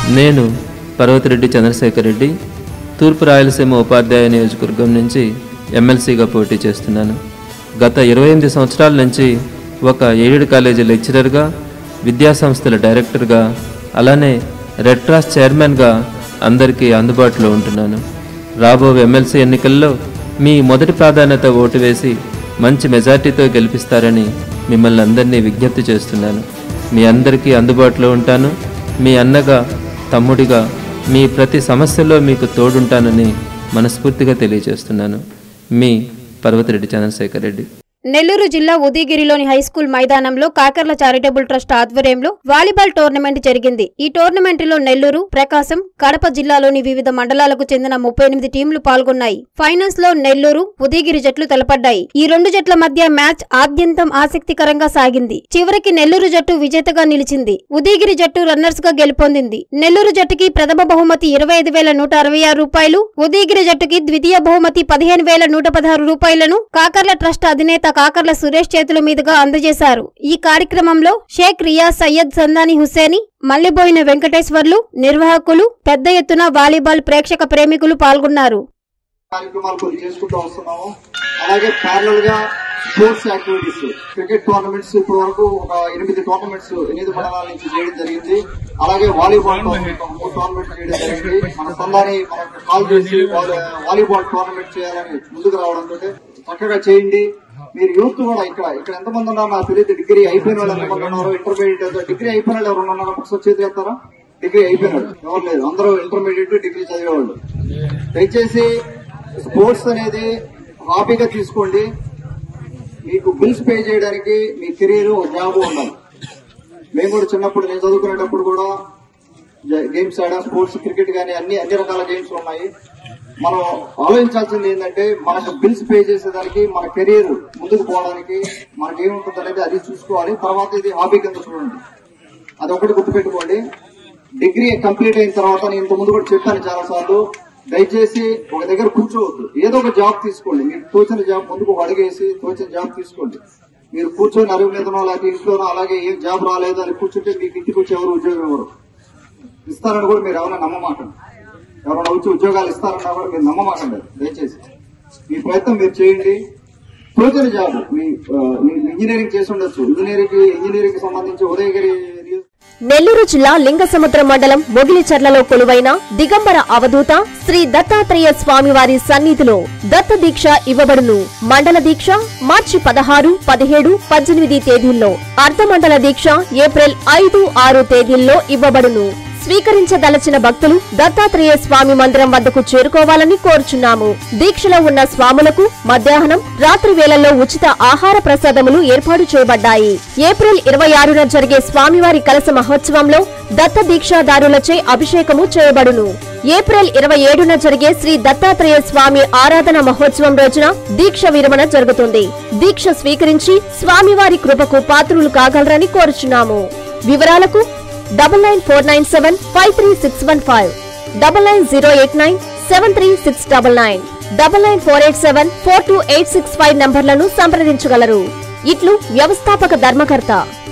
నేను పర్వతిరెడ్డి చంద్రశేఖర్ రెడ్డి తూర్పు రాయలసీమ ఉపాధ్యాయ నియోజకవర్గం నుంచి ఎమ్మెల్సీగా పోటీ చేస్తున్నాను గత ఇరవై ఎనిమిది సంవత్సరాల నుంచి ఒక ఎయిడెడ్ కాలేజీ లెక్చరర్గా విద్యాసంస్థల డైరెక్టర్గా అలానే రెడ్ క్రాస్ చైర్మన్గా అందరికీ అందుబాటులో ఉంటున్నాను రాబో ఎమ్మెల్సీ ఎన్నికల్లో మీ మొదటి ప్రాధాన్యత ఓటు వేసి మంచి మెజార్టీతో గెలిపిస్తారని మిమ్మల్ని అందరినీ విజ్ఞప్తి చేస్తున్నాను మీ అందరికీ అందుబాటులో ఉంటాను మీ అన్నగా తమ్ముడిగా మీ ప్రతి సమస్యలో మీకు తోడుంటానని మనస్ఫూర్తిగా తెలియజేస్తున్నాను మీ పర్వతిరెడ్డి చంద్రశేఖర్ రెడ్డి నెల్లూరు జిల్లా ఉదయగిరిలోని హైస్కూల్ మైదానంలో కాకర్ల చారిటబుల్ ట్రస్ట్ ఆధ్వర్యంలో వాలీబాల్ టోర్నమెంట్ జరిగింది ఈ టోర్నమెంట్లో నెల్లూరు ప్రకాశం కడప జిల్లాలోని వివిధ మండలాలకు చెందిన ముప్పై ఎనిమిది టీంలు పాల్గొన్నాయి ఫైనల్స్ లో నెల్లూరు ఉదయగిరి జట్లు తలపడ్డాయి ఈ రెండు జట్ల మధ్య మ్యాచ్ ఆద్యంతం ఆసక్తికరంగా సాగింది చివరికి నెల్లూరు జట్టు విజేతగా నిలిచింది ఉదయగిరి జట్టు రన్నర్స్ గా గెలుపొందింది నెల్లూరు జట్టుకి ప్రథమ బహుమతి ఇరవై ఐదు వేల నూట అరవై ఆరు రూపాయలు ఉదయగిరి జట్టుకి ద్వితీయ బహుమతి పదిహేను వేల నూట పదహారు రూపాయలను కాకర్ల ట్రస్ట్ అధినేత కాకర్ల సురేష్ చేతుల మీదుగా అందజేశారు ఈ కార్యక్రమంలో షేక్ రియాజ్ సయ్యద్ సందాని హుసేని మల్లిబోయిన వెంకటేశ్వర్లు నిర్వాహకులు పెద్ద ఎత్తున వాలీబాల్ ప్రేక్షక ప్రేమికులు పాల్గొన్నారు కార్యక్రమాలు కొన్ని చేసుకుంటూ వస్తున్నాము అలాగే ప్యారల్ గా స్పోర్ట్స్ యాక్టివిటీస్ క్రికెట్ టోర్నమెంట్స్ ఇప్పటి వరకు ఒక ఎనిమిది టోర్నమెంట్స్ ఎనిమిది మండలాల నుంచి చేయడం జరిగింది అలాగే వాలీబాల్ టోర్నమెంట్ ఒక మూడు టోర్నమెంట్ చేయడం జరిగింది మన సందాని మనకు కాల్ చేసి వాలీ- వాలీబాల్ టోర్నమెంట్ చేయాలని ముందుకు రావడంతో చక్కగా చేయండి మీరు యూత్ కూడా ఇక్కడ ఇక్కడ ఎంతమంది ఉన్నారు నాకు తెలియదు డిగ్రీ అయిపోయిన వాళ్ళు ఎంతమంది ఉన్నారు ఇంటర్మీడియట్ డిగ్రీ అయిపోయిన వాళ్ళు ఎవరు ఉన్నారు ఒకసారి చేతి చేస్తారా డిగ్రీ అయిపోయిన వాళ్ళు ఎవరు లేదు అందరూ ఇంటర్మీడియట్ డిగ్రీ చదివేవాళ్ళు దయచేసి స్పోర్ట్స్ అనేది హాబీగా తీసుకోండి మీకు బిల్స్ పే చేయడానికి మీ కెరీర్ ఒక జాబ్ ఉండాలి మేము కూడా చిన్నప్పుడు నేను చదువుకునేటప్పుడు కూడా జ- గేమ్స్ ఆడా స్పోర్ట్స్ క్రికెట్ కానీ అన్ని అన్ని రకాల గేమ్స్ ఉన్నాయి మనం ఆలోచించాల్సింది ఏంటంటే మనకు బిల్స్ పే చేసేదానికి మన కెరీర్ ముందుకు పోవడానికి మనకి ఏముంటుంది అనేది అది చూసుకోవాలి తర్వాత ఇది హాబీ కింద చూడండి అది ఒకటి గుర్తుపెట్టుకోండి డిగ్రీ కంప్లీట్ అయిన తర్వాత నేను ఇంత ముందు కూడా చెప్పాను చాలా సార్లు దయచేసి ఒక దగ్గర కూర్చోవద్దు ఏదో ఒక జాబ్ తీసుకోండి మీకు తోచిన జాబ్ ముందుకు ఒక అడిగేసి తోచిన జాబ్ తీసుకోండి మీరు కూర్చొని అరుగు మీదనో లేకపోతే ఇంట్లోనో అలాగే ఏం జాబ్ రాలేదు అని కూర్చుంటే మీకు ఇంటికి వచ్చి ఎవరు ఉద్యోగం ఎవరు ఇస్తారని కూడా మీరు ఎవరైనా నమ్మమాకండి ఎవరైనా వచ్చి ఉద్యోగాలు ఇస్తారన్నా కూడా మీరు నమ్మమాకండి దయచేసి మీ ప్రయత్నం మీరు చేయండి తోచిన జాబ్ మీ ఆ, మీరు ఇంజనీరింగ్ చేసి ఉండొచ్చు ఇంజనీరింగ్ ఇంజనీరింగ్ సంబంధించి ఉదయగిరి నియోజక- నెల్లూరు జిల్లా లింగసముద్ర మండలం మొగిలిచర్లలో కొలువైన దిగంబర అవధూత శ్రీ దత్తాత్రేయ స్వామివారి సన్నిధిలో దత్త దీక్ష ఇవ్వబడును మండల దీక్ష మార్చి పదహారు పదిహేడు పద్దెనిమిది తేదీల్లో అర్ధమండల దీక్ష ఏప్రిల్ ఐదు ఆరు తేదీల్లో ఇవ్వబడును స్వీకరించదలచిన భక్తులు దత్తాత్రేయ స్వామి మందిరం వద్దకు చేరుకోవాలని కోరుచున్నాము దీక్షలో ఉన్న స్వాములకు మధ్యాహ్నం రాత్రి వేళల్లో ఉచిత ఆహార ప్రసాదములు ఏర్పాటు చేయబడ్డాయి ఏప్రిల్ ఇరవై ఆరున జరిగే స్వామివారి కలస మహోత్సవంలో దత్త దీక్షాదారులచే అభిషేకము చేయబడును ఏప్రిల్ ఇరవై ఏడున జరిగే శ్రీ దత్తాత్రేయ స్వామి ఆరాధన మహోత్సవం రోజున దీక్ష విరమణ జరుగుతుంది దీక్ష స్వీకరించి స్వామివారి కృపకు పాత్రులు కాగలరని కోరుచున్నాము వివరాలకు double nine four nine seven five three six one five double nine zero eight nine seven three six double nine double nine four eight seven four two eight six five నంబర్లను సంప్రదించగలరు ఇట్లు వ్యవస్థాపక ధర్మకర్త